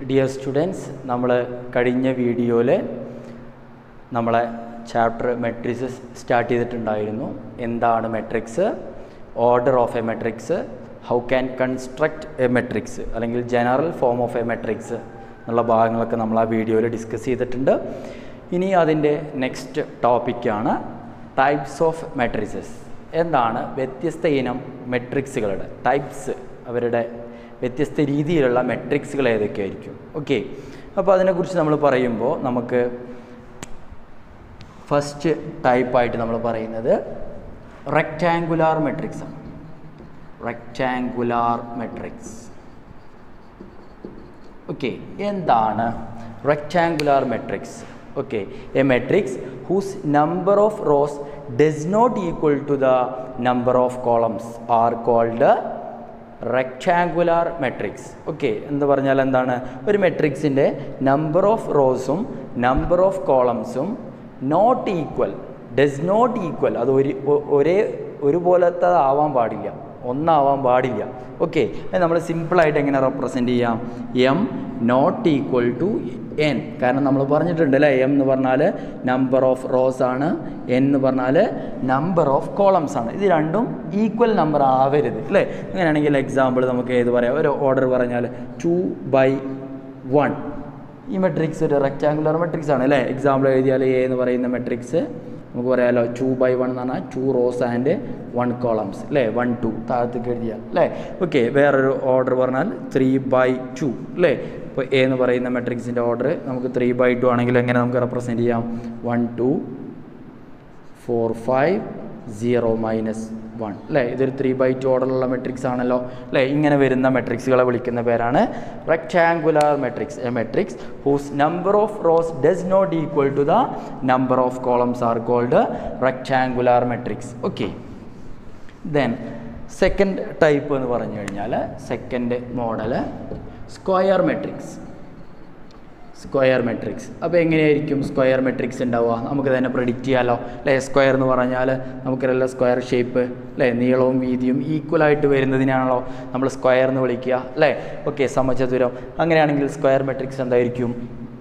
dear students നമ്മൾ കഴിഞ്ഞ വീഡിയോയിൽ നമ്മളെ ചാപ്റ്റർ മെട്രിക്സ് സ്റ്റാർട്ട് ചെയ്തിട്ടുണ്ടായിരുന്നു എന്താണ് matrix order of a matrix how can construct a matrix അല്ലെങ്കിൽ general form of a matrix എന്നുള്ള ഭാഗങ്ങളൊക്കെ നമ്മൾ ആ വീഡിയോയിൽ ഡിസ്കസ് ചെയ്തിട്ടുണ്ട് ഇനി അതിൻ്റെ നെക്സ്റ്റ് ടോപ്പിക്കാണ് ടൈപ്സ് ഓഫ് മെട്രിക്സസ് എന്താണ് വ്യത്യസ്ത ഇനം മെട്രിക്സുകളുടെ ടൈപ്സ് അവരുടെ വ്യത്യസ്ത രീതിയിലുള്ള മെട്രിക്സുകൾ ഏതൊക്കെയായിരിക്കും ഓക്കെ അപ്പോൾ അതിനെക്കുറിച്ച് നമ്മൾ പറയുമ്പോൾ നമുക്ക് ഫസ്റ്റ് ടൈപ്പായിട്ട് നമ്മൾ പറയുന്നത് റെക്റ്റാങ്കുലാർ മെട്രിക്സ് ആണ് റെക്റ്റാങ്കുലാർ മെട്രിക്സ് ഓക്കെ എന്താണ് rectangular matrix okay a matrix whose number of rows does not equal to the number of columns are called rectangular matrix okay എന്ന് പറഞ്ഞാൽ എന്താണ് ഒരു മെട്രിക്സിൻ്റെ നമ്പർ ഓഫ് റോസും നമ്പർ ഓഫ് കോളംസും not equal does not equal അത് ഒരു ഒരേ ഒരുപോലത്തെ ആവാൻ പാടില്ല ഒന്നാവാൻ പാടില്ല ഓക്കെ നമ്മൾ സിമ്പിളായിട്ട് എങ്ങനെ റെപ്രസെൻറ്റ് ചെയ്യാം M not equal to N കാരണം നമ്മൾ പറഞ്ഞിട്ടുണ്ട് അല്ലേ എം എന്ന് പറഞ്ഞാൽ നമ്പർ ഓഫ് റോസ് ആണ് എൻ എന്ന് പറഞ്ഞാൽ നമ്പർ ഓഫ് കോളംസ് ആണ് ഇത് രണ്ടും ഈക്വൽ നമ്പർ ആവരുത് അല്ലേ അങ്ങനെയാണെങ്കിൽ എക്സാമ്പിൾ നമുക്ക് ഏത് പറയാം ഒരു ഓർഡർ പറഞ്ഞാൽ ടു ബൈ വൺ ഈ മെട്രിക്സ് ഒരു റെക്റ്റാങ്കുലർ മെട്രിക്സ് ആണ് അല്ലേ എക്സാമ്പിൾ എഴുതിയാൽ എ എന്ന് പറയുന്ന മെട്രിക്സ് നമുക്ക് പറയാമല്ലോ ടു ബൈ വൺ എന്ന് പറഞ്ഞാൽ two rows and one columns അല്ലേ വൺ ടു താഴത്തേക്ക് എഴുതിയാൽ അല്ലേ ഓക്കെ വേറൊരു ഓർഡർ പറഞ്ഞാൽ ത്രീ ബൈ ടു അല്ലേ ഇപ്പോൾ എ എന്ന് പറയുന്ന മെട്രിക്സിൻ്റെ ഓർഡർ നമുക്ക് ത്രീ ബൈ ടു ആണെങ്കിൽ എങ്ങനെ നമുക്ക് റെപ്രസെൻറ്റ് ചെയ്യാം one two four five zero minus one അല്ലേ ഇതൊരു ത്രീ ബൈ ടു ഓർഡറുള്ള മെട്രിക്സ് ആണല്ലോ അല്ലേ ഇങ്ങനെ വരുന്ന മെട്രിക്സുകളെ വിളിക്കുന്ന പേരാണ് rectangular matrix a matrix whose number of rows does not equal to the number of columns are called rectangular matrix okay then second type എന്ന് പറഞ്ഞു കഴിഞ്ഞാൽ second model square matrix square matrix അപ്പോൾ എങ്ങനെയായിരിക്കും സ്ക്വയർ മെട്രിക്സ് ഉണ്ടാവുക നമുക്ക് തന്നെ predict ചെയ്യാമല്ലോ അല്ലേ സ്ക്വയർ എന്ന് പറഞ്ഞാൽ നമുക്കറിയാലോ സ്ക്വയർ ഷേപ്പ് അല്ലേ നീളവും വീതിയും ഈക്വൽ ആയിട്ട് വരുന്നതിനാണല്ലോ നമ്മൾ സ്ക്വയർ എന്ന് വിളിക്കുക അല്ലേ ഓക്കെ സമചതുരം അങ്ങനെയാണെങ്കിൽ സ്ക്വയർ മെട്രിക്സ് എന്തായിരിക്കും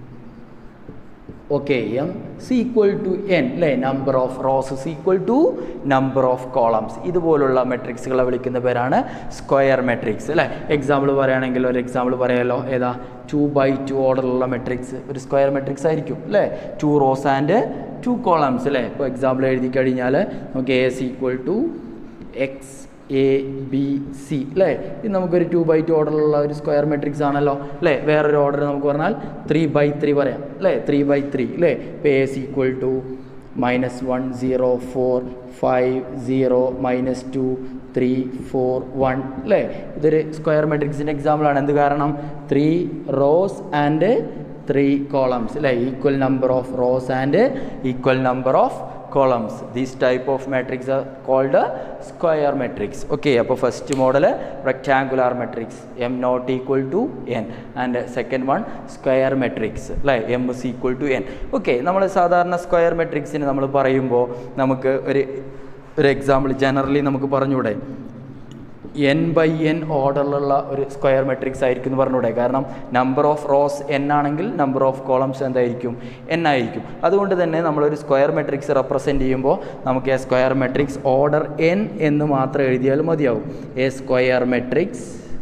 okay M C equal to N അല്ലേ number of rows equal to number of columns ഇതുപോലുള്ള മെട്രിക്സുകളെ വിളിക്കുന്ന പേരാണ് സ്ക്വയർ മെട്രിക്സ് അല്ലേ എക്സാമ്പിൾ പറയുകയാണെങ്കിൽ ഒരു എക്സാമ്പിൾ പറയാമല്ലോ ഏതാ ടു ബൈ ടു ഓർഡറുള്ള മെട്രിക്സ് ഒരു സ്ക്വയർ മെട്രിക്സ് ആയിരിക്കും അല്ലേ two rows and two columns അല്ലേ ഇപ്പോൾ എക്സാമ്പിൾ എഴുതി കഴിഞ്ഞാൽ നമുക്ക് A S equal to X A B C അല്ലേ ഇത് നമുക്കൊരു ടു ബൈ ടു ഓർഡറിലുള്ള ഒരു സ്ക്വയർ മെട്രിക്സ് ആണല്ലോ അല്ലേ വേറൊരു ഓർഡർ നമുക്ക് പറഞ്ഞാൽ ത്രീ ബൈ ത്രീ പറയാം അല്ലേ ത്രീ ബൈ ത്രീ അല്ലേ ഇപ്പോൾ A C equal to minus one zero four five zero minus two three four one അല്ലേ ഇതൊരു സ്ക്വയർ മെട്രിക്സിൻ്റെ എക്സാമ്പിളാണ് എന്ത് കാരണം three rows and three columns അല്ലേ equal number of rows and equal number of columns these type of matrix are called a square matrix okay അപ്പോൾ first model rectangular matrix M not equal to N and second one square matrix അല്ലേ M is equal to N okay നമ്മൾ സാധാരണ square മെട്രിക്സിന് നമ്മൾ പറയുമ്പോൾ നമുക്ക് ഒരു ഒരു example generally നമുക്ക് പറഞ്ഞൂടെ എൻ ബൈ എൻ ഓർഡറിലുള്ള ഒരു സ്ക്വയർ മെട്രിക്സ് ആയിരിക്കും എന്ന് പറഞ്ഞൂടെ കാരണം നമ്പർ ഓഫ് റോസ് എൻ ആണെങ്കിൽ നമ്പർ ഓഫ് കോളംസ് എന്തായിരിക്കും എൻ ആയിരിക്കും അതുകൊണ്ട് തന്നെ നമ്മളൊരു സ്ക്വയർ മെട്രിക്സ് റെപ്രസെൻറ്റ് ചെയ്യുമ്പോൾ നമുക്ക് A square matrix order N എന്ന് മാത്രം എഴുതിയാൽ മതിയാവും A square matrix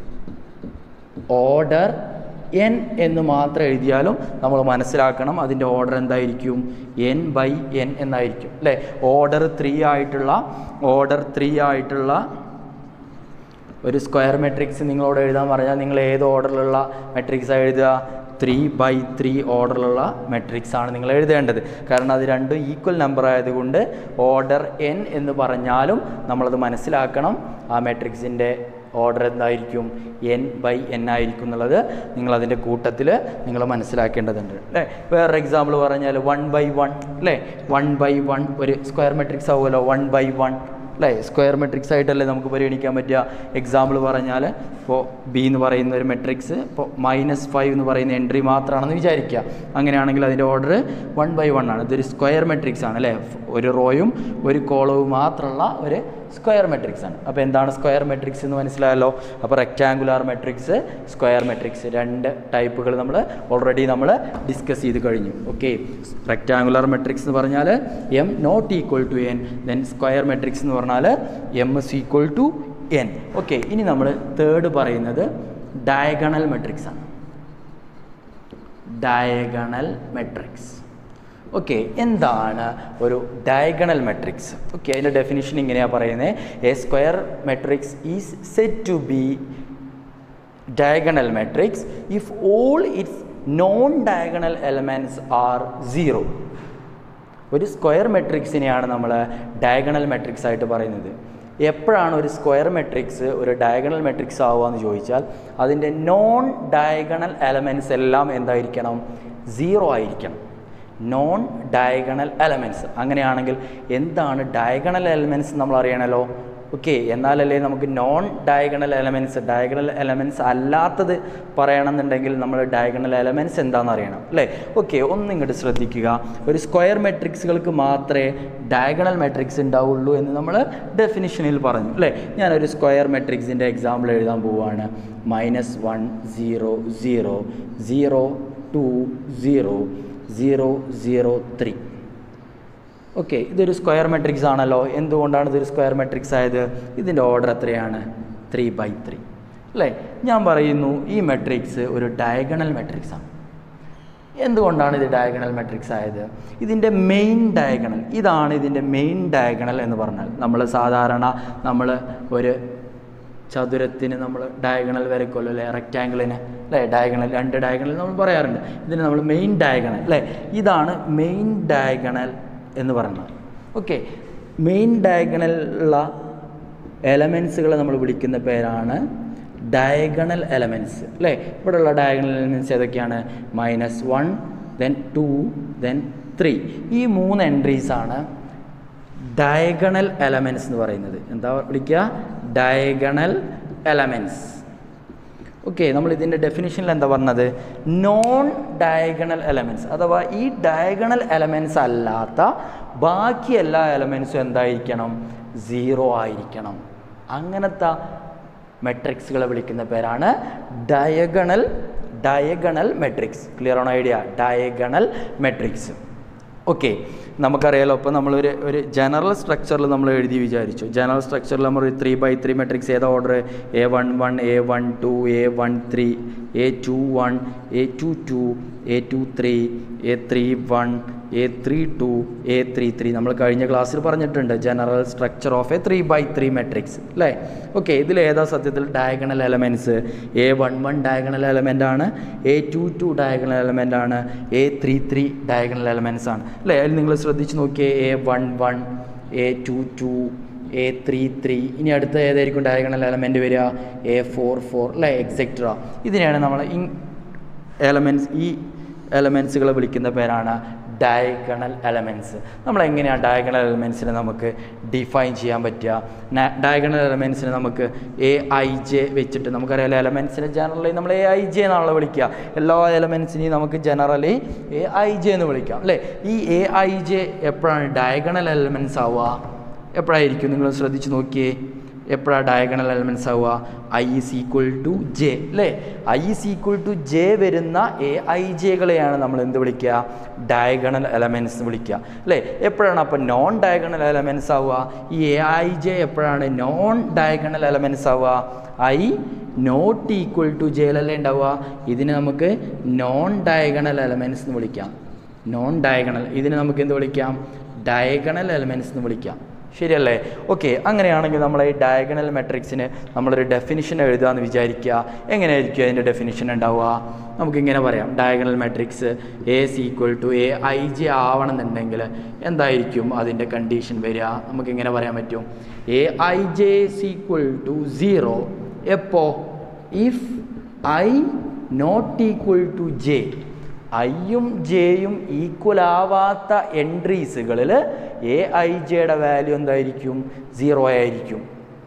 order N എന്ന് മാത്രം എഴുതിയാലും നമ്മൾ മനസ്സിലാക്കണം അതിൻ്റെ ഓർഡർ എന്തായിരിക്കും എൻ ബൈ എൻ എന്നായിരിക്കും അല്ലേ ഓർഡർ ത്രീ ആയിട്ടുള്ള ഓർഡർ ത്രീ ആയിട്ടുള്ള ഒരു സ്ക്വയർ മെട്രിക്സ് നിങ്ങളോട് എഴുതാൻ പറഞ്ഞാൽ നിങ്ങൾ ഏത് ഓർഡറിലുള്ള മെട്രിക്സാണ് എഴുതുക ത്രീ ബൈ ത്രീ ഓർഡറിലുള്ള മെട്രിക്സ് ആണ് നിങ്ങൾ എഴുതേണ്ടത് കാരണം അത് രണ്ടും ഈക്വൽ നമ്പർ ആയതുകൊണ്ട് ഓർഡർ എൻ എന്ന് പറഞ്ഞാലും നമ്മളത് മനസ്സിലാക്കണം ആ മെട്രിക്സിൻ്റെ ഓർഡർ എന്തായിരിക്കും എൻ ബൈ എൻ ആയിരിക്കും എന്നുള്ളത് നിങ്ങളതിൻ്റെ കൂട്ടത്തിൽ നിങ്ങൾ മനസ്സിലാക്കേണ്ടതുണ്ട് അല്ലേ വേറൊരു എക്സാമ്പിൾ പറഞ്ഞാൽ വൺ ബൈ വൺ അല്ലേ വൺ ബൈ വൺ ഒരു സ്ക്വയർ മെട്രിക്സ് ആവുമല്ലോ വൺ ബൈ വൺ അല്ലേ സ്ക്വയർ മെട്രിക്സ് ആയിട്ടല്ലേ നമുക്ക് പരിഗണിക്കാൻ പറ്റുക എക്സാമ്പിൾ പറഞ്ഞാൽ ഇപ്പോൾ ബി എന്ന് പറയുന്ന ഒരു മെട്രിക്സ് ഇപ്പോൾ മൈനസ് ഫൈവ് എന്ന് പറയുന്ന എൻട്രി മാത്രമാണെന്ന് വിചാരിക്കുക അങ്ങനെയാണെങ്കിൽ അതിൻ്റെ ഓർഡർ വൺ ബൈ വൺ ആണ് ഇതൊരു സ്ക്വയർ മെട്രിക്സ് ആണ് അല്ലേ ഒരു റോയും ഒരു കോളവും മാത്രമുള്ള ഒരു സ്ക്വയർ മെട്രിക്സ് ആണ് അപ്പോൾ എന്താണ് സ്ക്വയർ മെട്രിക്സ് എന്ന് മനസ്സിലായല്ലോ അപ്പോൾ റെക്റ്റാങ്കുലാർ മെട്രിക്സ് സ്ക്വയർ മെട്രിക്സ് രണ്ട് ടൈപ്പുകൾ നമ്മൾ ഓൾറെഡി നമ്മൾ ഡിസ്കസ് ചെയ്ത് കഴിഞ്ഞു ഓക്കെ റെക്റ്റാങ്കുലാർ മെട്രിക്സ് എന്ന് പറഞ്ഞാൽ M not equal to N then square matrix എന്ന് പറഞ്ഞാൽ M is equal to N okay ഇനി നമ്മൾ തേർഡ് പറയുന്നത് ഡയഗണൽ മെട്രിക്സ് ആണ് ഡയഗണൽ മെട്രിക്സ് ഓക്കെ എന്താണ് ഒരു ഡയഗണൽ മെട്രിക്സ് ഓക്കെ അതിൻ്റെ ഡെഫിനിഷൻ ഇങ്ങനെയാണ് പറയുന്നത് a square matrix is said to be diagonal matrix if all its non diagonal elements are zero ഒരു സ്ക്വയർ മെട്രിക്സിനെയാണ് നമ്മൾ ഡയഗണൽ മെട്രിക്സ് ആയിട്ട് പറയുന്നത് എപ്പോഴാണ് ഒരു സ്ക്വയർ മെട്രിക്സ് ഒരു ഡയഗണൽ മെട്രിക്സ് ആവുക എന്ന് ചോദിച്ചാൽ അതിൻ്റെ നോൺ ഡയഗണൽ എലമെൻറ്റ്സ് എല്ലാം എന്തായിരിക്കണം സീറോ ആയിരിക്കണം നോൺ ഡയഗണൽ എലമെൻറ്റ്സ് അങ്ങനെയാണെങ്കിൽ എന്താണ് ഡയഗണൽ എലമെൻറ്റ്സ് നമ്മൾ അറിയണമല്ലോ ഓക്കെ എന്നാലല്ലേ നമുക്ക് non diagonal elements diagonal elements അല്ലാത്തത് പറയണമെന്നുണ്ടെങ്കിൽ നമ്മൾ ഡയഗണൽ എലമെൻറ്റ്സ് എന്താണെന്ന് അറിയണം അല്ലേ ഓക്കെ ഒന്ന് ഇങ്ങോട്ട് ശ്രദ്ധിക്കുക ഒരു സ്ക്വയർ മെട്രിക്സുകൾക്ക് മാത്രമേ ഡയഗണൽ മെട്രിക്സ് ഉണ്ടാവുള്ളൂ എന്ന് നമ്മൾ ഡെഫിനിഷനിൽ പറഞ്ഞു അല്ലേ ഞാനൊരു സ്ക്വയർ മെട്രിക്സിൻ്റെ എക്സാമ്പിൾ എഴുതാൻ പോവുകയാണ് minus one zero zero zero two zero zero zero three okay ഇതൊരു സ്ക്വയർ മെട്രിക്സ് ആണല്ലോ എന്തുകൊണ്ടാണ് ഇതൊരു സ്ക്വയർ മെട്രിക്സ് ആയത് ഇതിൻ്റെ ഓർഡർ എത്രയാണ് ത്രീ ബൈ ത്രീ അല്ലേ ഞാൻ പറയുന്നു ഈ മെട്രിക്സ് ഒരു ഡയഗണൽ മെട്രിക്സ് ആണ് എന്തുകൊണ്ടാണ് ഇത് ഡയഗണൽ മെട്രിക്സ് ആയത് ഇതിൻ്റെ മെയിൻ ഡയഗണൽ ഇതാണ് ഇതിൻ്റെ മെയിൻ ഡയഗണൽ എന്ന് പറഞ്ഞാൽ നമ്മൾ സാധാരണ നമ്മൾ ഒരു ചതുരത്തിന് നമ്മൾ ഡയഗണൽ വരയ്ക്കുമല്ലോ അല്ലേ റെക്റ്റാങ്കിളിന് അല്ലേ ഡയഗണൽ രണ്ട് ഡയഗണൽ നമ്മൾ പറയാറുണ്ട് ഇതിന് നമ്മൾ മെയിൻ ഡയഗണൽ അല്ലേ ഇതാണ് മെയിൻ ഡയഗണൽ എന്ന് പറയുന്നത് ഓക്കെ മെയിൻ ഡയഗണലുള്ള എലമെൻസുകളെ നമ്മൾ വിളിക്കുന്ന പേരാണ് ഡയഗണൽ എലമെൻറ്റ്സ് അല്ലേ ഇവിടെയുള്ള ഡയഗണൽ എലമെൻറ്റ്സ് ഏതൊക്കെയാണ് minus one then two then three ഈ മൂന്ന് എൻട്രീസ് ആണ് ഡയഗണൽ എലമെൻറ്റ്സ് എന്ന് പറയുന്നത് എന്താ വിളിക്കുക ഡയഗണൽ എലമെൻറ്റ്സ് ഓക്കെ നമ്മൾ ഇതിൻ്റെ ഡെഫിനിഷനിൽ എന്താ പറഞ്ഞത് നോൺ ഡയഗണൽ എലമെൻറ്റ്സ് അഥവാ ഈ ഡയഗണൽ എലമെൻറ്റ്സ് അല്ലാത്ത ബാക്കി എല്ലാ എലമെൻറ്റ്സും എന്തായിരിക്കണം സീറോ ആയിരിക്കണം അങ്ങനത്തെ മെട്രിക്സുകളെ വിളിക്കുന്ന പേരാണ് ഡയഗണൽ ഡയഗണൽ മെട്രിക്സ് ക്ലിയർ ആണോ ഐഡിയ ഡയഗണൽ മെട്രിക്സ് ഓക്കെ നമുക്കറിയാലോ ഇപ്പോൾ നമ്മളൊരു ഒരു ജനറൽ സ്ട്രക്ചറിൽ നമ്മൾ എഴുതി വിചാരിച്ചു ജനറൽ സ്ട്രക്ചറിൽ നമ്മൾ ത്രീ ബൈ ത്രീ മെട്രിക്സ് ഏതാ order A one one A one two A one three A two one A two two A two three A three one A three two A three three നമ്മൾ കഴിഞ്ഞ ക്ലാസ്സിൽ പറഞ്ഞിട്ടുണ്ട് general structure of a three by three matrix അല്ലേ okay ഇതിൽ ഏതാ സത്യത്തിൽ diagonal elements A one one diagonal element ആണ് A two two diagonal element ആണ് A three three diagonal elements ആണ് അല്ലേ അതിൽ നിങ്ങൾ ശ്രദ്ധിച്ച് നോക്കിയേ A one one A two two A three three ഇനി അടുത്ത ഏതായിരിക്കും ഡയഗണൽ എലമെൻറ്റ് വരിക എ ഫോർ ഫോർ അല്ലേ എക്സെക്ട്ര ഇതിനെയാണ് നമ്മൾ ഇ എലമെൻറ്റ്സ് ഈ എലമെൻസുകളെ വിളിക്കുന്ന പേരാണ് ഡയഗണൽ എലമെൻറ്റ്സ് നമ്മൾ എങ്ങനെയാണ് ഡയഗണൽ എലമെൻസിനെ നമുക്ക് ഡിഫൈൻ ചെയ്യാൻ പറ്റുക ഡയഗണൽ എലമെൻസിനെ നമുക്ക് എ ഐ ജെ വെച്ചിട്ട് നമുക്കറിയാലോ എലമെൻസിനെ ജനറലി നമ്മൾ എ ഐ ജെ എന്നാണല്ലോ വിളിക്കുക എല്ലാ എലമെൻസിനെയും നമുക്ക് ജനറലി എ ഐ ജെ എന്ന് വിളിക്കാം അല്ലേ ഈ എ ഐ ജെ എപ്പോഴാണ് ഡയഗണൽ എലമെൻറ്റ്സ് ആവുക എപ്പോഴായിരിക്കും നിങ്ങൾ ശ്രദ്ധിച്ച് നോക്കിയേ എപ്പോഴാണ് ഡയഗണൽ എലമെൻറ്റ്സ് ആവുക I is equal to J അല്ലേ I is equal to J വരുന്ന എ ഐ ജെകളെയാണ് നമ്മൾ എന്ത് വിളിക്കുക ഡയഗണൽ എലമെൻറ്റ്സ് വിളിക്കുക അല്ലേ എപ്പോഴാണ് അപ്പോൾ നോൺ ഡയഗണൽ എലമെൻറ്റ്സ് ആവുക ഈ എ ഐ ജെ എപ്പോഴാണ് നോൺ ഡയഗണൽ എലമെൻറ്റ്സ് ആവുക ഐ നോട്ട് ഈക്വൽ ടു ജെയിലല്ലേ ഉണ്ടാവുക ഇതിനെ നമുക്ക് നോൺ ഡയഗണൽ എലമെൻറ്റ്സ് എന്ന് വിളിക്കാം നോൺ ഡയഗണൽ ഇതിനെ നമുക്ക് എന്ത് വിളിക്കാം ഡയഗണൽ എലമെൻറ്റ്സ് എന്ന് വിളിക്കാം ശരിയല്ലേ ഓക്കെ അങ്ങനെയാണെങ്കിൽ നമ്മൾ ഈ ഡയഗണൽ മെട്രിക്സിന് നമ്മളൊരു ഡെഫിനിഷൻ എഴുതുകയെന്ന് വിചാരിക്കുക എങ്ങനെയായിരിക്കും അതിൻ്റെ ഡെഫിനിഷൻ ഉണ്ടാവുക നമുക്കിങ്ങനെ പറയാം diagonal matrix A is equal to A I J ആവണമെന്നുണ്ടെങ്കിൽ എന്തായിരിക്കും അതിൻ്റെ കണ്ടീഷൻ വരിക നമുക്കിങ്ങനെ പറയാൻ പറ്റും A I J is equal to zero എപ്പോ if I not equal to J ഐയും ജെയും ഈക്വൽ ആവാത്ത എൻട്രീസുകളിൽ എ ഐ ജെയുടെ വാല്യൂ എന്തായിരിക്കും സീറോ ആയിരിക്കും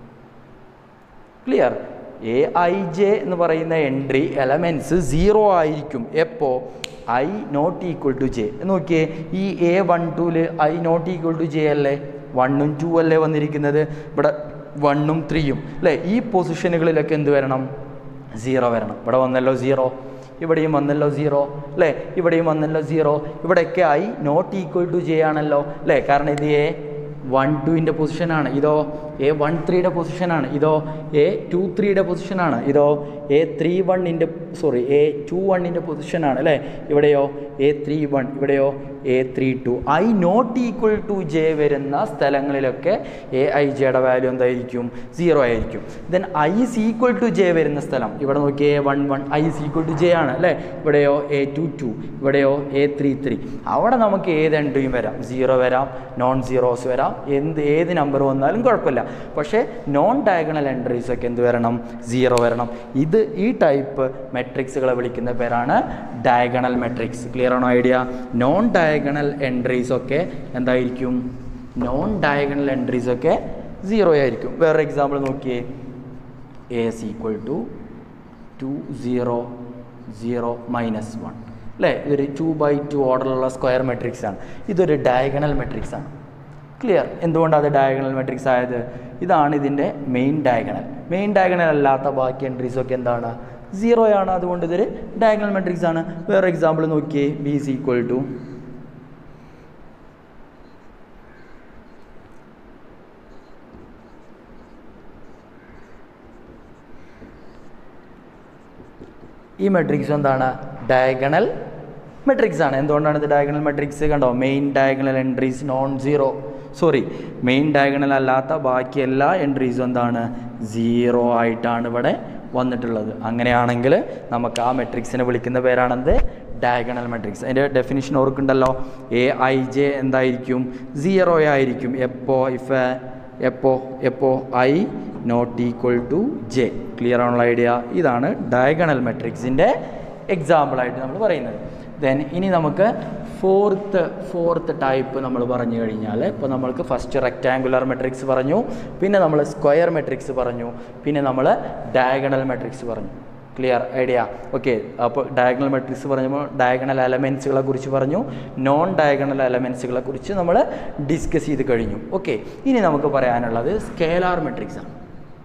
ക്ലിയർ എ ഐ ജെ എന്ന് പറയുന്ന എൻട്രി എലമെൻറ്റ്സ് സീറോ ആയിരിക്കും എപ്പോൾ I not equal to J നോക്കിയേ ഈ എ വൺ ടൂല് I not equal to J അല്ലേ വണ്ണും ടു അല്ലേ വന്നിരിക്കുന്നത് ഇവിടെ വണ്ണും ത്രീയും അല്ലേ ഈ പൊസിഷനുകളിലൊക്കെ എന്ത് വരണം സീറോ വരണം ഇവിടെ വന്നല്ലോ സീറോ ഇവിടെയും വന്നല്ലോ സീറോ അല്ലേ ഇവിടെയും വന്നല്ലോ സീറോ ഇവിടെയൊക്കെ I not equal to J ആണല്ലോ അല്ലേ കാരണം ഇത് എ വൺ ടുവിൻ്റെ പൊസിഷനാണ് ഇതോ എ വൺ ത്രീയുടെ പൊസിഷനാണ് ഇതോ എ ടു ത്രീയുടെ പൊസിഷനാണ് ഇതോ എ ത്രീ വണ്ണിൻ്റെ സോറി എ ടു വണ്ണിൻ്റെ പൊസിഷനാണ് അല്ലേ ഇവിടെയോ എ ത്രീ വൺ ഇവിടെയോ A three two I not equal to J വരുന്ന സ്ഥലങ്ങളിലൊക്കെ എ ഐ ജെയുടെ വാല്യൂ എന്തായിരിക്കും സീറോ ആയിരിക്കും then I is equal to J വരുന്ന സ്ഥലം ഇവിടെ നോക്കി A one one I is equal to J ആണ് അല്ലേ ഇവിടെയോ എ ടു ടു ഇവിടെയോ എ ത്രീ ത്രീ അവിടെ നമുക്ക് ഏത് എൻട്രിയും വരാം സീറോ വരാം നോൺ സീറോസ് വരാം എന്ത് ഏത് നമ്പർ വന്നാലും കുഴപ്പമില്ല പക്ഷേ നോൺ ഡയഗണൽ എൻട്രീസ് ഒക്കെ എന്ത് വരണം സീറോ വരണം ഇത് ഈ ടൈപ്പ് മെട്രിക്സുകളെ വിളിക്കുന്ന പേരാണ് ഡയഗണൽ മെട്രിക്സ് ക്ലിയർ ആണോ ഐഡിയ നോൺ ഡയഗണൽ എൻട്രീസ് ഒക്കെ എന്തായിരിക്കും നോൺ ഡയഗണൽ എൻട്രീസ് ഒക്കെ സീറോ ആയിരിക്കും വേറെ എക്സാമ്പിൾ നോക്കിയേ A is equal to two zero zero minus one അല്ലേ ഇതൊരു ടു ബൈ ടു ഓർഡറിലുള്ള സ്ക്വയർ മെട്രിക്സ് ആണ് ഇതൊരു ഡയഗണൽ മെട്രിക്സ് ആണ് ക്ലിയർ എന്തുകൊണ്ടാണ് അത് ഡയഗണൽ മെട്രിക്സ് ആയത് ഇതാണ് ഇതിൻ്റെ മെയിൻ ഡയഗണൽ മെയിൻ ഡയഗണൽ അല്ലാത്ത ബാക്കി എൻട്രീസ് ഒക്കെ എന്താണ് സീറോ ആണ് അതുകൊണ്ട് ഇതൊരു ഡയഗണൽ മെട്രിക്സ് ആണ് വേറെ എക്സാമ്പിൾ നോക്കിയേ ബി ഇസ് ഈക്വൽ ടു ഈ മെട്രിക്സ് എന്താണ് ഡയഗണൽ മെട്രിക്സ് ആണ് എന്തുകൊണ്ടാണ് ഇത് ഡയഗണൽ മെട്രിക്സ് കണ്ടോ main diagonal entries non zero sorry main diagonal അല്ലാത്ത ബാക്കി എല്ലാ എൻട്രീസും എന്താണ് സീറോ ആയിട്ടാണ് ഇവിടെ വന്നിട്ടുള്ളത് അങ്ങനെയാണെങ്കിൽ നമുക്ക് ആ മെട്രിക്സിനെ വിളിക്കുന്ന പേരാണെന്ത് ഡയഗണൽ മെട്രിക്സ് അതിൻ്റെ ഡെഫിനിഷൻ ഓർക്കുണ്ടല്ലോ എ ഐ ജെ എന്തായിരിക്കും സീറോ ആയിരിക്കും എപ്പോ ഇഫ് എപ്പോ എപ്പോ I not equal to J clear ആണുള്ള ഐഡിയ ഇതാണ് ഡയഗണൽ മെട്രിക്സിൻ്റെ എക്സാമ്പിളായിട്ട് നമ്മൾ പറയുന്നത് ദെൻ ഇനി നമുക്ക് ഫോർത്ത് ഫോർത്ത് ടൈപ്പ് നമ്മൾ പറഞ്ഞു കഴിഞ്ഞാൽ ഇപ്പോൾ നമ്മൾക്ക് ഫസ്റ്റ് റെക്റ്റാങ്കുലർ മെട്രിക്സ് പറഞ്ഞു പിന്നെ നമ്മൾ സ്ക്വയർ മെട്രിക്സ് പറഞ്ഞു പിന്നെ നമ്മൾ ഡയഗണൽ മെട്രിക്സ് പറഞ്ഞു ക്ലിയർ ഐഡിയ ഓക്കെ അപ്പോൾ ഡയഗണൽ മെട്രിക്സ് പറഞ്ഞപ്പോൾ ഡയഗണൽ എലമെൻസുകളെ കുറിച്ച് പറഞ്ഞു നോൺ ഡയഗണൽ എലമെൻസുകളെ കുറിച്ച് നമ്മൾ ഡിസ്കസ് ചെയ്ത് കഴിഞ്ഞു ഓക്കെ ഇനി നമുക്ക് പറയാനുള്ളത് സ്കേലാർ മെട്രിക്സ് ആണ്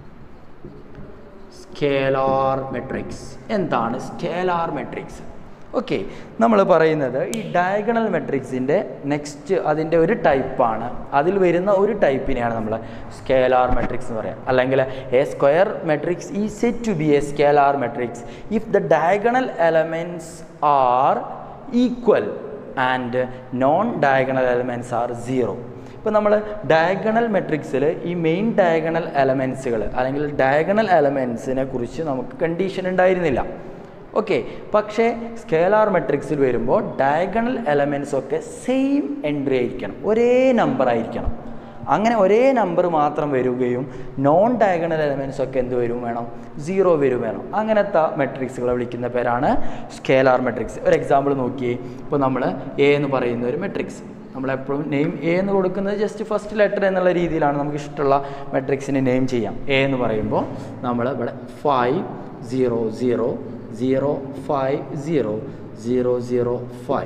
സ്കേലാർ മെട്രിക്സ് എന്താണ് സ്കേലാർ മെട്രിക്സ് ഓക്കെ നമ്മൾ പറയുന്നത് ഈ ഡയഗണൽ മെട്രിക്സിൻ്റെ നെക്സ്റ്റ് അതിൻ്റെ ഒരു ടൈപ്പാണ് അതിൽ വരുന്ന ഒരു ടൈപ്പിനെയാണ് നമ്മൾ സ്കേലാർ മെട്രിക്സ് എന്ന് പറയുക അല്ലെങ്കിൽ a square matrix is said to be a scalar matrix if the diagonal elements are equal and non diagonal elements are zero ഇപ്പോൾ നമ്മൾ ഡയഗണൽ മെട്രിക്സിൽ ഈ മെയിൻ ഡയഗണൽ എലമെൻസുകൾ അല്ലെങ്കിൽ ഡയഗണൽ എലമെൻസിനെ കുറിച്ച് നമുക്ക് കണ്ടീഷൻ ഉണ്ടായിരുന്നില്ല ഓക്കെ പക്ഷേ സ്കേലാർ മെട്രിക്സിൽ വരുമ്പോൾ ഡയഗണൽ എലമെൻസ് ഒക്കെ സെയിം എൻട്രി ആയിരിക്കണം ഒരേ നമ്പർ ആയിരിക്കണം അങ്ങനെ ഒരേ നമ്പർ മാത്രം വരികയും നോൺ ഡയഗണൽ എലമെൻസ് ഒക്കെ എന്ത് വരും വേണം സീറോ വരും വേണം അങ്ങനത്തെ മെട്രിക്സുകളെ വിളിക്കുന്ന പേരാണ് സ്കേലാർ മെട്രിക്സ് ഒരു എക്സാമ്പിൾ നോക്കിയേ ഇപ്പോൾ നമ്മൾ എ എന്ന് പറയുന്ന ഒരു മെട്രിക്സ് നമ്മളെപ്പോഴും നെയിം എ എന്ന് കൊടുക്കുന്നത് ജസ്റ്റ് ഫസ്റ്റ് ലെറ്റർ എന്നുള്ള രീതിയിലാണ് നമുക്ക് ഇഷ്ടമുള്ള മെട്രിക്സിന് നെയിം ചെയ്യാം എ എന്ന് പറയുമ്പോൾ നമ്മൾ ഇവിടെ five zero zero zero five zero zero zero five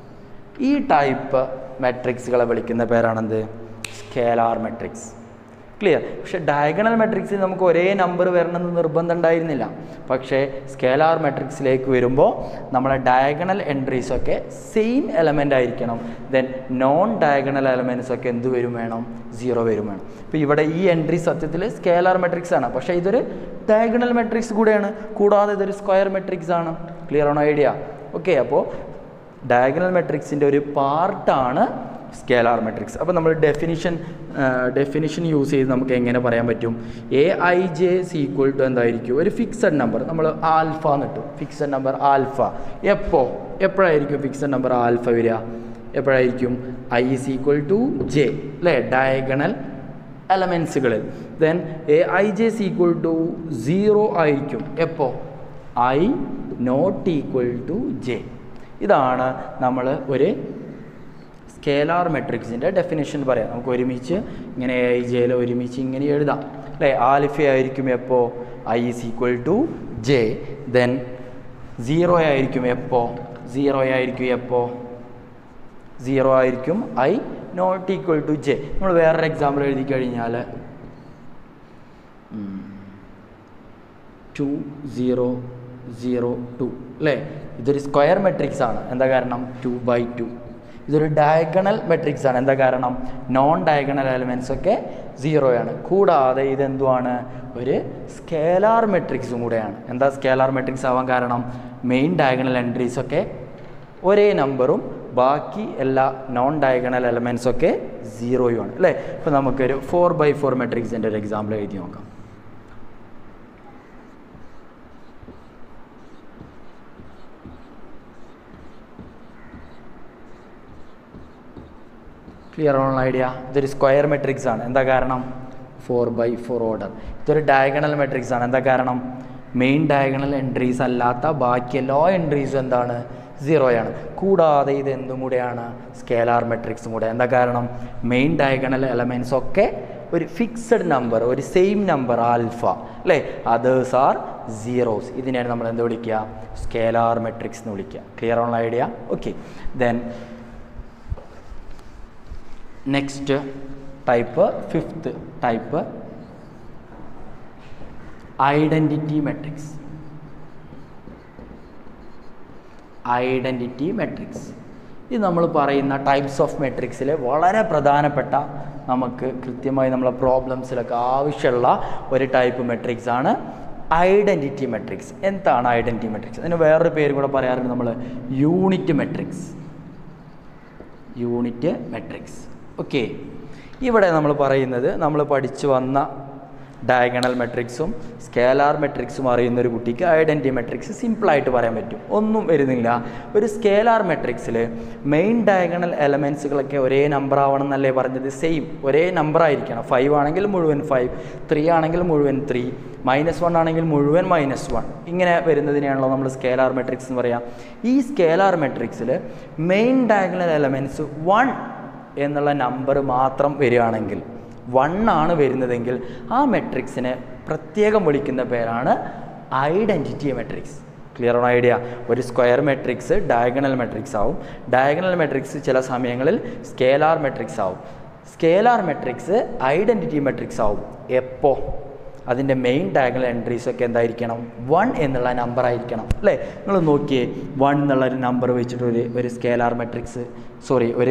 ഈ ടൈപ്പ് മെട്രിക്സുകളെ വിളിക്കുന്ന പേരാണെന്ത് സ്കേലാർ മെട്രിക്സ് ക്ലിയർ പക്ഷേ ഡയഗണൽ മെട്രിക്സിൽ നമുക്ക് ഒരേ നമ്പർ വരണമെന്ന് നിർബന്ധം ഉണ്ടായിരുന്നില്ല പക്ഷേ സ്കേലാർ മെട്രിക്സിലേക്ക് വരുമ്പോൾ നമ്മളെ ഡയഗണൽ എൻട്രീസ് ഒക്കെ സെയിം എലമെൻ്റ് ആയിരിക്കണം ദെൻ നോൺ ഡയഗണൽ എലമെൻറ്റ്സ് ഒക്കെ എന്ത് വരും വേണം സീറോ വരും വേണം ഇപ്പോൾ ഇവിടെ ഈ എൻട്രി സത്യത്തിൽ സ്കേലാർ മെട്രിക്സ് ആണ് പക്ഷേ ഇതൊരു ഡയഗണൽ മെട്രിക്സ് കൂടെയാണ് കൂടാതെ ഇതൊരു സ്ക്വയർ മെട്രിക്സ് ആണ് ക്ലിയർ ആണോ ഐഡിയ ഓക്കെ അപ്പോൾ ഡയഗണൽ മെട്രിക്സിൻ്റെ ഒരു പാർട്ടാണ് സ്കേലാർ മെട്രിക്സ് അപ്പോൾ നമ്മൾ ഡെഫിനിഷൻ ഡെഫിനിഷൻ യൂസ് ചെയ്ത് നമുക്ക് എങ്ങനെ പറയാൻ പറ്റും A I J C equal to എന്തായിരിക്കും ഒരു ഫിക്സഡ് നമ്പർ നമ്മൾ ആൽഫ എന്നിട്ടു ഫിക്സഡ് നമ്പർ ആൽഫ എപ്പോൾ എപ്പോഴായിരിക്കും ഫിക്സഡ് നമ്പർ ആൽഫ വരിക എപ്പോഴായിരിക്കും I is equal to J അല്ലേ ഡയഗണൽ എലമെൻസുകളിൽ then A I J C equal to zero ആയിരിക്കും എപ്പോൾ I not equal to J ഇതാണ് നമ്മൾ ഒരു സ്കേലാർ മെട്രിക്സിൻ്റെ ഡെഫിനേഷൻ പറയാം നമുക്ക് ഒരുമിച്ച് ഇങ്ങനെ എ ഐ ജെയിൽ ഒരുമിച്ച് ഇങ്ങനെ എഴുതാം അല്ലേ ആൽഫ ആയിരിക്കും എപ്പോൾ I is equal to J then zero ആയിരിക്കും എപ്പോൾ സീറോ ആയിരിക്കും എപ്പോൾ സീറോ ആയിരിക്കും I not equal to J നമ്മൾ വേറൊരു എക്സാമ്പിൾ എഴുതി കഴിഞ്ഞാൽ ടു സീറോ സീറോ ടു അല്ലേ ഇതൊരു സ്ക്വയർ മെട്രിക്സ് ആണ് എന്താ കാരണം ടു ബൈ ടു ഇതൊരു ഡയഗണൽ മെട്രിക്സ് ആണ് എന്താ കാരണം നോൺ ഡയഗണൽ എലമെൻസ് ഒക്കെ സീറോയാണ് കൂടാതെ ഇതെന്തുവാണ് ഒരു സ്കേലാർ മെട്രിക്സും കൂടെയാണ് എന്താ സ്കേലാർ മെട്രിക്സ് ആവാൻ കാരണം മെയിൻ ഡയഗണൽ എൻട്രീസ് ഒക്കെ ഒരേ നമ്പറും ബാക്കി എല്ലാ നോൺ ഡയഗണൽ എലമെൻസ് ഒക്കെ സീറോയുമാണ് അല്ലേ ഇപ്പോൾ നമുക്കൊരു ഫോർ ബൈ ഫോർ മെട്രിക്സിൻ്റെ ഒരു എക്സാമ്പിൾ എഴുതി നോക്കാം ക്ലിയർ ആണുള്ള ഐഡിയ ഇതൊരു സ്ക്വയർ മെട്രിക്സ് ആണ് എന്താ കാരണം ഫോർ ബൈ ഫോർ ഓർഡർ ഇതൊരു ഡയഗണൽ മെട്രിക്സ് ആണ് എന്താ കാരണം മെയിൻ ഡയഗണൽ എൻട്രീസ് അല്ലാത്ത ബാക്കി എല്ലാ എൻട്രീസും എന്താണ് സീറോയാണ് കൂടാതെ ഇത് എന്തും കൂടെയാണ് സ്കേലാർ മെട്രിക്സും കൂടെ എന്താ കാരണം മെയിൻ ഡയഗണൽ എലമെൻസ് ഒക്കെ ഒരു ഫിക്സഡ് നമ്പർ ഒരു സെയിം നമ്പർ ആൽഫ അല്ലേ അതേഴ്സ് ആർ സീറോസ് ഇതിനെയാണ് നമ്മൾ എന്ത് വിളിക്കുക സ്കേലാർ മെട്രിക്സ് എന്ന് വിളിക്കുക ക്ലിയർ ആണുള്ള idea okay then next type fifth type identity matrix identity matrix ഇത് നമ്മൾ പറയുന്ന ടൈപ്സ് ഓഫ് മെട്രിക്സിൽ വളരെ പ്രധാനപ്പെട്ട നമുക്ക് കൃത്യമായി നമ്മളെ പ്രോബ്ലംസിലൊക്കെ ആവശ്യമുള്ള ഒരു ടൈപ്പ് മെട്രിക്സ് ആണ് ഐഡൻറ്റിറ്റി മെട്രിക്സ് എന്താണ് ഐഡൻറ്റിറ്റി മെട്രിക്സ് അതിന് വേറൊരു പേര് കൂടെ പറയാറുണ്ട് നമ്മൾ unit matrix unit matrix okay ഇവിടെ നമ്മൾ പറയുന്നത് നമ്മൾ പഠിച്ചു വന്ന ഡയഗണൽ മെട്രിക്സും സ്കേലാർ മെട്രിക്സും അറിയുന്ന ഒരു കുട്ടിക്ക് ഐഡൻറ്റി മെട്രിക്സ് സിമ്പിളായിട്ട് പറയാൻ പറ്റും ഒന്നും വരുന്നില്ല ഒരു സ്കേലാർ മെട്രിക്സിൽ മെയിൻ ഡയഗണൽ എലമെൻസുകളൊക്കെ ഒരേ നമ്പർ ആവണം എന്നല്ലേ പറഞ്ഞത് സെയിം ഒരേ നമ്പർ ആയിരിക്കണം ഫൈവ് ആണെങ്കിൽ മുഴുവൻ ഫൈവ് ത്രീ ആണെങ്കിൽ മുഴുവൻ ത്രീ മൈനസ് വൺ ആണെങ്കിൽ മുഴുവൻ മൈനസ് വൺ ഇങ്ങനെ വരുന്നതിനെയാണല്ലോ നമ്മൾ സ്കേലാർ മെട്രിക്സ് എന്ന് പറയാം ഈ സ്കേലാർ മെട്രിക്സിൽ മെയിൻ ഡയഗണൽ എലമെൻറ്റ്സ് വൺ എന്നുള്ള നമ്പർ മാത്രം വരികയാണെങ്കിൽ വൺ ആണ് വരുന്നതെങ്കിൽ ആ മെട്രിക്സിനെ പ്രത്യേകം വിളിക്കുന്ന പേരാണ് ഐഡൻറ്റിറ്റി മെട്രിക്സ് ക്ലിയർ ആണോ ഐഡിയ ഒരു സ്ക്വയർ മെട്രിക്സ് ഡയഗണൽ മെട്രിക്സ് ആവും ഡയഗണൽ മെട്രിക്സ് ചില സമയങ്ങളിൽ സ്കേലാർ മെട്രിക്സ് ആവും സ്കേലാർ മെട്രിക്സ് ഐഡൻറ്റിറ്റി മെട്രിക്സ് ആവും എപ്പോൾ അതിൻ്റെ മെയിൻ ഡയഗണൽ എൻട്രീസ് ഒക്കെ എന്തായിരിക്കണം വൺ എന്നുള്ള നമ്പർ ആയിരിക്കണം അല്ലേ നിങ്ങൾ നോക്കിയേ വൺ എന്നുള്ള ഒരു നമ്പർ വെച്ചിട്ട് ഒരു ഒരു സ്കേലാർ മെട്രിക്സ് സോറി ഒരു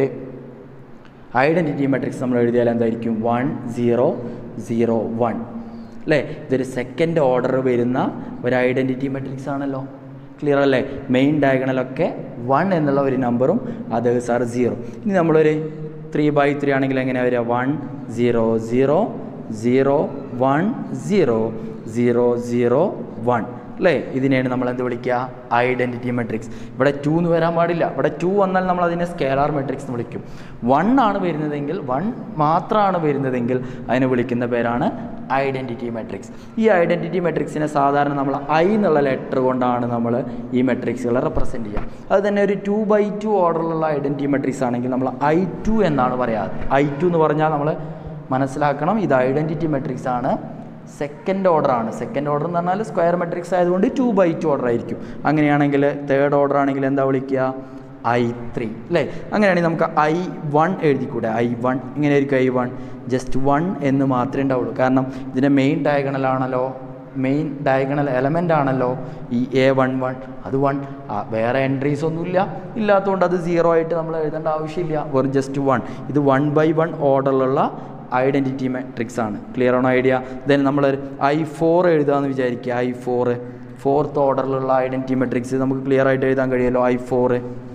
ഐഡൻറ്റിറ്റി മെട്രിക്സ് നമ്മൾ എഴുതിയാൽ എന്തായിരിക്കും വൺ സീറോ സീറോ വൺ അല്ലേ ഇതൊരു സെക്കൻഡ് ഓർഡർ വരുന്ന ഒരു ഐഡൻറ്റിറ്റി മെട്രിക്സ് ആണല്ലോ ക്ലിയർ അല്ലേ മെയിൻ ഡയഗണലൊക്കെ വൺ എന്നുള്ള ഒരു നമ്പറും അതേഴ്സ് ആർ സീറോ ഇനി നമ്മളൊരു ത്രീ ബൈ ത്രീ ആണെങ്കിൽ എങ്ങനെ വരിക one zero zero zero one zero zero zero one അല്ലേ ഇതിനെയാണ് നമ്മൾ എന്ത് വിളിക്കുക ഐഡൻറ്റിറ്റി മെട്രിക്സ് ഇവിടെ ടു എന്ന് വരാൻ പാടില്ല ഇവിടെ ടു വന്നാൽ നമ്മൾ അതിനെ സ്കേലാർ മെട്രിക്സ് എന്ന് വിളിക്കും വൺ ആണ് വരുന്നതെങ്കിൽ വൺ മാത്രമാണ് വരുന്നതെങ്കിൽ അതിനെ വിളിക്കുന്ന പേരാണ് ഐഡൻറ്റിറ്റി മെട്രിക്സ് ഈ ഐഡൻറ്റിറ്റി മെട്രിക്സിനെ സാധാരണ നമ്മൾ ഐ എന്നുള്ള ലെറ്റർ കൊണ്ടാണ് നമ്മൾ ഈ മെട്രിക്സുകളെ റെപ്രസെൻറ്റ് ചെയ്യുക അത് തന്നെ ഒരു ടു ബൈ ടു ഓർഡറിലുള്ള ഐഡൻറ്റിറ്റി മെട്രിക്സ് ആണെങ്കിൽ നമ്മൾ ഐ ടു എന്നാണ് പറയാറ് ഐ ടു എന്ന് പറഞ്ഞാൽ നമ്മൾ മനസ്സിലാക്കണം ഇത് ഐഡൻറ്റിറ്റി മെട്രിക്സ് ആണ് സെക്കൻഡ് ഓർഡർ ആണ് സെക്കൻഡ് ഓർഡർ എന്ന് പറഞ്ഞാൽ സ്ക്വയർ മെട്രിക്സ് ആയതുകൊണ്ട് ടു ബൈ ടു ഓർഡർ ആയിരിക്കും അങ്ങനെയാണെങ്കിൽ തേർഡ് ഓർഡർ ആണെങ്കിൽ എന്താ വിളിക്കുക ഐ ത്രീ അല്ലേ അങ്ങനെയാണെങ്കിൽ നമുക്ക് ഐ വൺ എഴുതിക്കൂടെ ഐ വൺ ഇങ്ങനെ ആയിരിക്കും ഐ വൺ ജസ്റ്റ് വൺ എന്ന് മാത്രമേ ഉണ്ടാവുള്ളൂ കാരണം ഇതിൻ്റെ മെയിൻ ഡയഗണൽ ആണല്ലോ മെയിൻ ഡയഗണൽ എലമെൻ്റ് ആണല്ലോ ഈ എ വൺ വൺ അത് വൺ വേറെ എൻട്രീസ് ഒന്നുമില്ല ഇല്ലാത്തതുകൊണ്ട് അത് സീറോ ആയിട്ട് നമ്മൾ എഴുതേണ്ട ആവശ്യമില്ല വെറും ജസ്റ്റ് വൺ ഇത് വൺ ബൈ വൺ ഓർഡറിലുള്ള ഐഡൻറ്റിറ്റി മെട്രിക്സ് ആണ് ക്ലിയർ ആണോ ഐഡിയ ദെൻ നമ്മൾ ഐ ഫോർ എഴുതാമെന്ന് വിചാരിക്കുക ഐ ഫോർ ഫോർത്ത് ഓർഡറിലുള്ള ഐഡൻറ്റിറ്റി മെട്രിക്സ് നമുക്ക് ക്ലിയർ ആയിട്ട് എഴുതാൻ കഴിയുമല്ലോ I four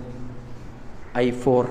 I four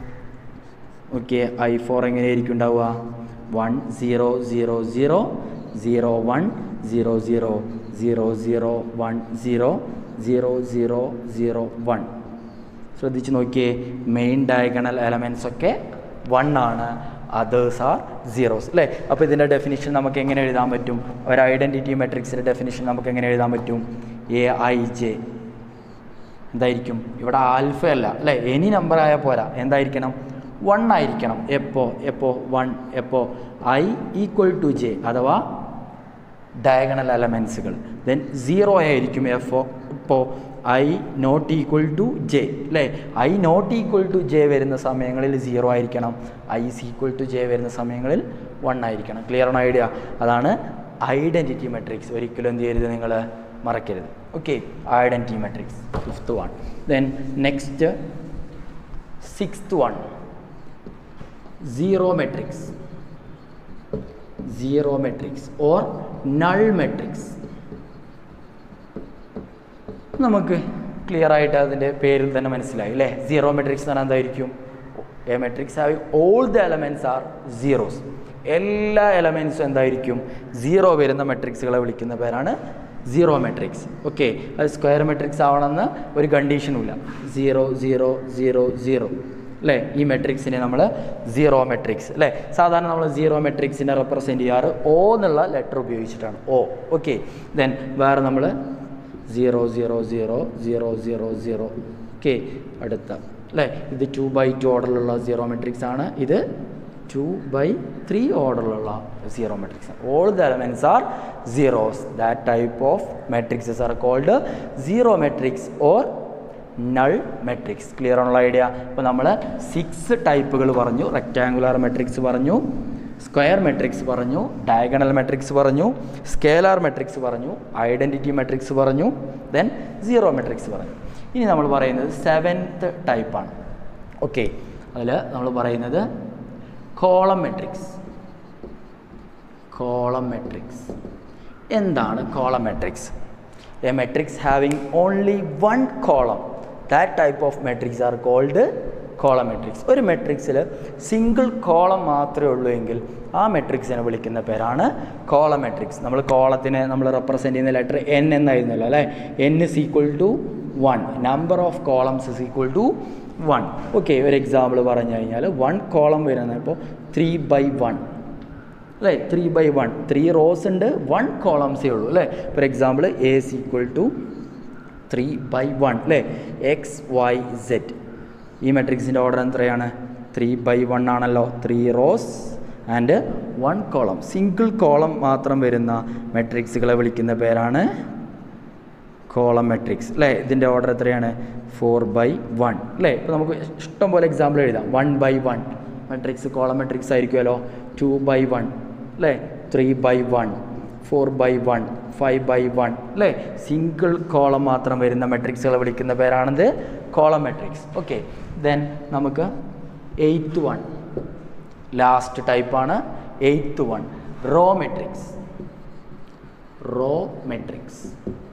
okay I four എങ്ങനെയായിരിക്കും ഉണ്ടാവുക one zero zero zero zero one zero zero zero zero one zero zero zero zero one ശ്രദ്ധിച്ച് നോക്കിയേ മെയിൻ ഡയഗണൽ എലമെൻസ് ഒക്കെ വൺ ആണ് അതേഴ്സ് ആർ സീറോസ് അല്ലേ അപ്പോൾ ഇതിൻ്റെ ഡെഫിനിഷൻ നമുക്ക് എങ്ങനെ എഴുതാൻ പറ്റും ഒരു ഐഡൻറ്റിറ്റി മെട്രിക്സിൻ്റെ ഡെഫിനിഷൻ നമുക്ക് എങ്ങനെ എഴുതാൻ പറ്റും എ ഐ ജെ എന്തായിരിക്കും ഇവിടെ ആൽഫ അല്ല അല്ലേ എനി നമ്പർ ആയാൽ പോരാ എന്തായിരിക്കണം വൺ ആയിരിക്കണം എപ്പോൾ എപ്പോൾ വൺ എപ്പോൾ ഐ ഈക്വൽ ടു ജെ അഥവാ ഡയഗണൽ എലമെൻസുകൾ ദെൻ സീറോ ആയിരിക്കും എഫ് ഇപ്പോൾ I not equal to J അല്ലേ I not equal to J വരുന്ന സമയങ്ങളിൽ സീറോ ആയിരിക്കണം I is equal to J വരുന്ന സമയങ്ങളിൽ വൺ ആയിരിക്കണം ക്ലിയർ ആണ് ഐഡിയ അതാണ് ഐഡൻറ്റിറ്റി മെട്രിക്സ് ഒരിക്കലും എന്ത് ചെയ്യരുത് നിങ്ങൾ മറക്കരുത് okay identity matrix fifth one then next sixth one zero matrix zero matrix or null matrix നമുക്ക് ക്ലിയർ ആയിട്ട് അതിൻ്റെ പേരിൽ തന്നെ മനസ്സിലായി അല്ലേ സീറോ മെട്രിക്സ് എന്ന് പറഞ്ഞാൽ എന്തായിരിക്കും a matrix have all the elements are zeros എല്ലാ എലമെൻസും എന്തായിരിക്കും സീറോ വരുന്ന മെട്രിക്സുകളെ വിളിക്കുന്ന പേരാണ് സീറോ മെട്രിക്സ് ഓക്കെ അത് സ്ക്വയർ മെട്രിക്സ് ആവണമെന്ന് ഒരു കണ്ടീഷനും ഇല്ല സീറോ സീറോ സീറോ സീറോ അല്ലേ ഈ മെട്രിക്സിനെ നമ്മൾ സീറോ മെട്രിക്സ് അല്ലേ സാധാരണ നമ്മൾ സീറോ മെട്രിക്സിനെ റെപ്രസെൻറ്റ് ചെയ്യാറ് ഒ എന്നുള്ള ലെറ്റർ ഉപയോഗിച്ചിട്ടാണ് ഒ ഓക്കെ ദെൻ വേറെ നമ്മൾ zero zero zero zero zero zero okay അടുത്ത അല്ലേ ഇത് ടു ബൈ ടു ഓർഡറിലുള്ള സീറോ മെട്രിക്സ് ആണ് ഇത് ടു ബൈ ത്രീ ഓർഡറിലുള്ള zero matrix all the elements are zeros that type of matrices are called zero matrix or null matrix clear ആണുള്ള idea ഇപ്പോൾ നമ്മൾ സിക്സ് ടൈപ്പുകൾ പറഞ്ഞു റെക്റ്റാങ്കുലർ മെട്രിക്സ് പറഞ്ഞു സ്ക്വയർ മെട്രിക്സ് പറഞ്ഞു ഡയഗണൽ മെട്രിക്സ് പറഞ്ഞു സ്കേലാർ മെട്രിക്സ് പറഞ്ഞു ഐഡൻറ്റിറ്റി മെട്രിക്സ് പറഞ്ഞു ദെൻ സീറോ മെട്രിക്സ് പറഞ്ഞു ഇനി നമ്മൾ പറയുന്നത് സെവൻത്ത് ടൈപ്പാണ് ഓക്കെ അതിൽ നമ്മൾ പറയുന്നത് കോളം മെട്രിക്സ് കോളം മെട്രിക്സ് എന്താണ് column matrix a matrix having only one column that type of matrix are called column matrix ഒരു മെട്രിക്സിൽ സിംഗിൾ കോളം മാത്രമേ ഉള്ളൂ എങ്കിൽ ആ മെട്രിക്സിനെ വിളിക്കുന്ന പേരാണ് കോളം മെട്രിക്സ് നമ്മൾ കോളത്തിനെ നമ്മൾ റെപ്രസെൻറ്റ് ചെയ്യുന്ന ലെറ്റർ എൻ എന്നായിരുന്നല്ലോ അല്ലേ N is equal to one number of columns is equal to one okay ഒരു എക്സാമ്പിൾ പറഞ്ഞു കഴിഞ്ഞാൽ വൺ കോളം വരുന്നത് ഇപ്പോൾ ത്രീ ബൈ വൺ അല്ലേ three by one three rows ഉണ്ട് വൺ കോളംസേ ഉള്ളൂ അല്ലേ for example A is equal to three by one അല്ലേ എക്സ് വൈ സെറ്റ് ഈ മെട്രിക്സിൻ്റെ ഓർഡർ എത്രയാണ് ത്രീ ബൈ വൺ ആണല്ലോ three rows and one column single column മാത്രം വരുന്ന മെട്രിക്സുകളെ വിളിക്കുന്ന പേരാണ് കോളം മെട്രിക്സ് അല്ലേ ഇതിൻ്റെ ഓർഡർ എത്രയാണ് ഫോർ ബൈ വൺ അല്ലേ ഇപ്പോൾ നമുക്ക് ഇഷ്ടം പോലെ എക്സാമ്പിൾ എഴുതാം one by one matrix column matrix ആയിരിക്കുമല്ലോ ടു ബൈ വൺ അല്ലേ three by one four by one five by one അല്ലേ സിംഗിൾ കോളം മാത്രം വരുന്ന മെട്രിക്സുകളെ വിളിക്കുന്ന പേരാണിത് കോളം മെട്രിക്സ് ഓക്കെ ദെൻ നമുക്ക് എയ്ത്ത് വൺ ലാസ്റ്റ് ടൈപ്പാണ് eighth one row matrix row matrix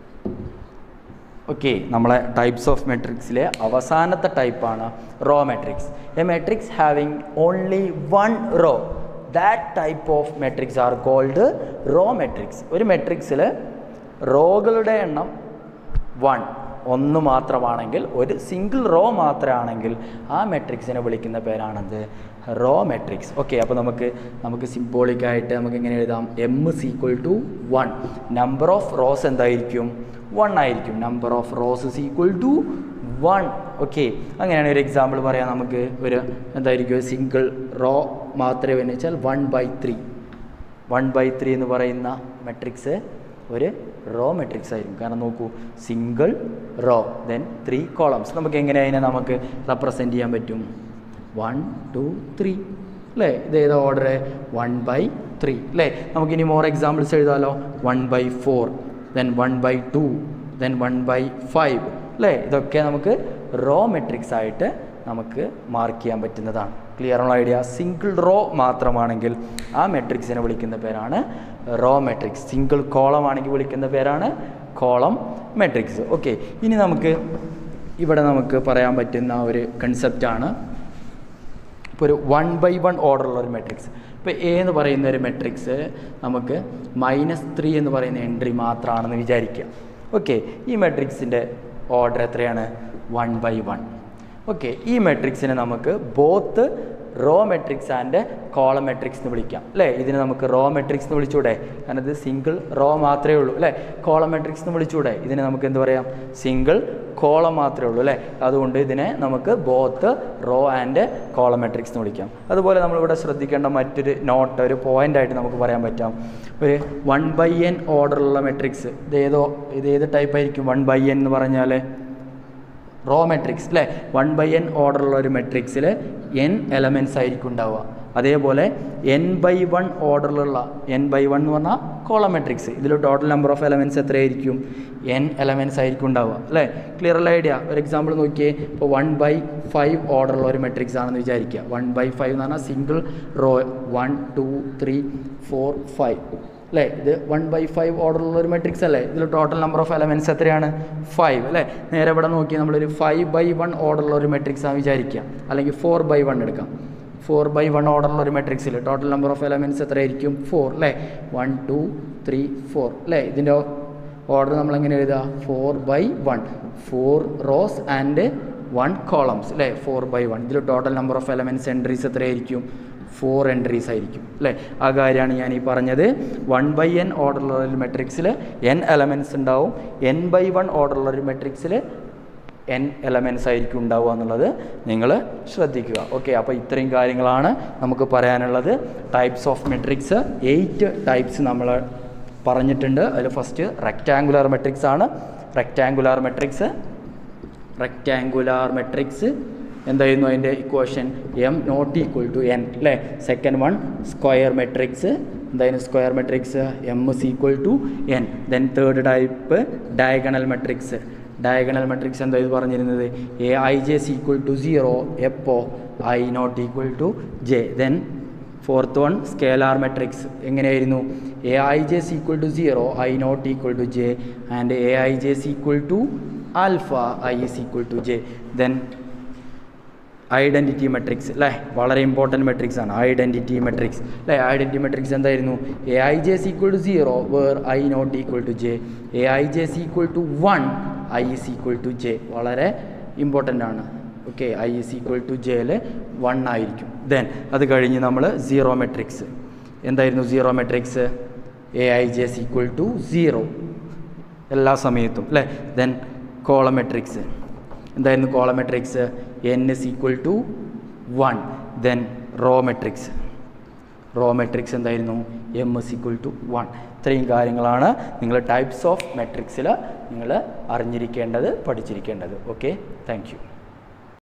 okay നമ്മളെ ടൈപ്സ് ഓഫ് മെട്രിക്സിലെ അവസാനത്തെ ടൈപ്പാണ് row matrix a matrix having only one row that type of matrix are called row matrix ഒരു മെട്രിക്സിൽ റോകളുടെ എണ്ണം one ഒന്ന് മാത്രമാണെങ്കിൽ ഒരു സിംഗിൾ റോ മാത്രമാണെങ്കിൽ ആ മെട്രിക്സിനെ വിളിക്കുന്ന പേരാണത് റോ മെട്രിക്സ് ഓക്കെ അപ്പോൾ നമുക്ക് നമുക്ക് സിംബോളിക്കായിട്ട് നമുക്ക് എങ്ങനെ എഴുതാം M is equal to one number of rows എന്തായിരിക്കും വൺ ആയിരിക്കും number of rows is equal to one okay അങ്ങനെയാണ് ഒരു എക്സാമ്പിൾ പറയാം നമുക്ക് ഒരു എന്തായിരിക്കും സിംഗിൾ റോ മാത്രമേ എന്ന് വെച്ചാൽ one by three one by three എന്ന് പറയുന്ന മെട്രിക്സ് ഒരു റോ മെട്രിക്സ് ആയിരിക്കും കാരണം നോക്കൂ single row then three columns നമുക്ക് എങ്ങനെ അതിനെ നമുക്ക് റെപ്രസെൻറ്റ് ചെയ്യാൻ പറ്റും വൺ ടു ത്രീ അല്ലേ ഇത് ഏതാ ഓർഡർ വൺ ബൈ ത്രീ അല്ലേ നമുക്കിനി മോർ എക്സാമ്പിൾസ് എഴുതാമല്ലോ one by four then one by two then one by five അല്ലേ ഇതൊക്കെ നമുക്ക് റോ മെട്രിക്സ് ആയിട്ട് നമുക്ക് മാർക്ക് ചെയ്യാൻ പറ്റുന്നതാണ് ക്ലിയർ ഉള്ള ഐഡിയ സിംഗിൾ റോ മാത്രമാണെങ്കിൽ ആ മെട്രിക്സിനെ വിളിക്കുന്ന പേരാണ് റോ മെട്രിക്സ് സിംഗിൾ കോളം ആണെങ്കിൽ വിളിക്കുന്ന പേരാണ് കോളം മെട്രിക്സ് ഓക്കെ ഇനി നമുക്ക് ഇവിടെ നമുക്ക് പറയാൻ പറ്റുന്ന ഒരു കൺസെപ്റ്റാണ് ഇപ്പോൾ ഒരു വൺ ബൈ വൺ ഓർഡറുള്ള ഒരു മെട്രിക്സ് ഇപ്പോൾ എ എന്ന് പറയുന്ന ഒരു മെട്രിക്സ് നമുക്ക് മൈനസ് ത്രീ എന്ന് പറയുന്ന എൻട്രി മാത്രമാണെന്ന് വിചാരിക്കുക ഓക്കെ ഈ മെട്രിക്സിൻ്റെ ഓർഡർ എത്രയാണ് വൺ ബൈ വൺ ഓക്കെ ഈ മെട്രിക്സിനെ നമുക്ക് both row matrix and column matrix എന്ന് വിളിക്കാം അല്ലേ ഇതിന് നമുക്ക് റോ മെട്രിക്സ് എന്ന് വിളിച്ചൂടെ കാരണം ഇത് സിംഗിൾ റോ മാത്രമേ ഉള്ളൂ അല്ലേ കോളം മെട്രിക്സ് എന്ന് വിളിച്ചൂടെ ഇതിന് നമുക്ക് എന്ത് പറയാം സിംഗിൾ കോളം മാത്രമേ ഉള്ളൂ അല്ലേ അതുകൊണ്ട് ഇതിനെ നമുക്ക് both row and column matrix എന്ന് വിളിക്കാം അതുപോലെ നമ്മളിവിടെ ശ്രദ്ധിക്കേണ്ട മറ്റൊരു നോട്ട് ഒരു പോയിന്റ് ആയിട്ട് നമുക്ക് പറയാൻ പറ്റാം ഒരു വൺ ബൈ എൻ ഓർഡറുള്ള മെട്രിക്സ് ഇത് ഏതോ ഇത് ഏത് ടൈപ്പ് ആയിരിക്കും വൺ ബൈ എൻ എന്ന് പറഞ്ഞാൽ റോ മെട്രിക്സ് അല്ലേ വൺ ബൈ എൻ ഓർഡറുള്ള ഒരു മെട്രിക്സിൽ എൻ എലമെൻറ്റ്സ് ആയിരിക്കും ഉണ്ടാവുക അതേപോലെ എൻ ബൈ വൺ ഓർഡറിലുള്ള എൻ ബൈ വൺ എന്ന് പറഞ്ഞാൽ കോളം മെട്രിക്സ് ഇതിൽ ടോട്ടൽ നമ്പർ ഓഫ് എലമെൻറ്റ്സ് എത്രയായിരിക്കും എൻ എലമെൻറ്റ്സ് ആയിരിക്കും ഉണ്ടാവുക അല്ലേ ക്ലിയർ ഉള്ള ഐഡിയ ഒരു എക്സാമ്പിൾ നോക്കിയേ ഇപ്പോൾ വൺ ബൈ ഫൈവ് ഓർഡറുള്ള ഒരു മെട്രിക്സ് ആണെന്ന് വിചാരിക്കുക വൺ ബൈ ഫൈവ് എന്ന് പറഞ്ഞാൽ single row one two three four five അല്ലേ ഇത് വൺ ബൈ ഫൈവ് ഓർഡറുള്ള ഒരു മെട്രിക്സ് അല്ലേ ഇതിൽ ടോട്ടൽ നമ്പർ ഓഫ് എലമെൻറ്റ്സ് എത്രയാണ് ഫൈവ് അല്ലേ നേരെ ഇവിടെ നോക്കി നമ്മളൊരു ഫൈവ് ബൈ വൺ ഓർഡറുള്ള ഒരു മെട്രിക്സ് ആണ് വിചാരിക്കുക അല്ലെങ്കിൽ ഫോർ ബൈ വൺ എടുക്കാം ഫോർ ബൈ വൺ ഓർഡറുള്ള ഒരു മെട്രിക്സിൽ ടോട്ടൽ നമ്പർ ഓഫ് എലമെൻറ്റ്സ് എത്രയായിരിക്കും ഫോർ അല്ലേ വൺ ടു ത്രീ ഫോർ അല്ലേ ഇതിൻ്റെ ഓർഡർ നമ്മളെങ്ങനെ എഴുതുക four by one four rows and one columns അല്ലേ ഫോർ ബൈ വൺ ഇതിൽ total number of elements entries എത്രയായിരിക്കും ഫോർ എൻട്രീസ് ആയിരിക്കും അല്ലേ ആ കാര്യമാണ് ഞാൻ ഈ പറഞ്ഞത് വൺ ബൈ എൻ ഓർഡറുള്ള ഒരു മെട്രിക്സിൽ എൻ എലമെൻറ്റ്സ് ഉണ്ടാവും എൻ ബൈ വൺ ഓർഡറുള്ള ഒരു മെട്രിക്സിൽ എൻ എലമെൻറ്റ്സ് ആയിരിക്കും ഉണ്ടാവുക എന്നുള്ളത് നിങ്ങൾ ശ്രദ്ധിക്കുക ഓക്കെ അപ്പോൾ ഇത്രയും കാര്യങ്ങളാണ് നമുക്ക് പറയാനുള്ളത് types of matrix eight types നമ്മൾ പറഞ്ഞിട്ടുണ്ട് അതിൽ ഫസ്റ്റ് റെക്റ്റാങ്കുലർ മെട്രിക്സ് ആണ് റെക്റ്റാങ്കുലർ മെട്രിക്സ് റെക്റ്റാങ്കുലാർ മെട്രിക്സ് എന്തായിരുന്നു അതിൻ്റെ equation m not equal to N അല്ലേ സെക്കൻഡ് വൺ സ്ക്വയർ മെട്രിക്സ് എന്തായിരുന്നു square matrix m is equal to N then third type diagonal matrix diagonal matrix എന്താ ഇത് പറഞ്ഞിരുന്നത് a I J is equal to zero എപ്പോ I not equal to J then fourth one scalar matrix എങ്ങനെയായിരുന്നു A I J is equal to zero i not equal to j and a I J is equal to alpha i is equal to J then identity matrix അല്ലേ വളരെ important matrix ആണ് identity matrix അല്ലേ identity matrix എന്തായിരുന്നു a I J is equal to zero where i not equal to j a I J is equal to one i is equal to j വളരെ important ആണ് okay i is equal to ജെയിൽ one ആയിരിക്കും then അത് കഴിഞ്ഞ് നമ്മൾ zero matrix എന്തായിരുന്നു zero matrix a I J is equal to zero എല്ലാ സമയത്തും അല്ലേ ദെൻ കോളമെട്രിക്സ് എന്തായിരുന്നു column matrix n is equal to one then row matrix row matrix എന്തായിരുന്നു m is equal to one ഇത്രയും കാര്യങ്ങളാണ് നിങ്ങൾ ടൈപ്സ് ഓഫ് മെട്രിക്സിൽ നിങ്ങൾ അറിഞ്ഞിരിക്കേണ്ടത് പഠിച്ചിരിക്കേണ്ടത് ഓക്കെ താങ്ക് യു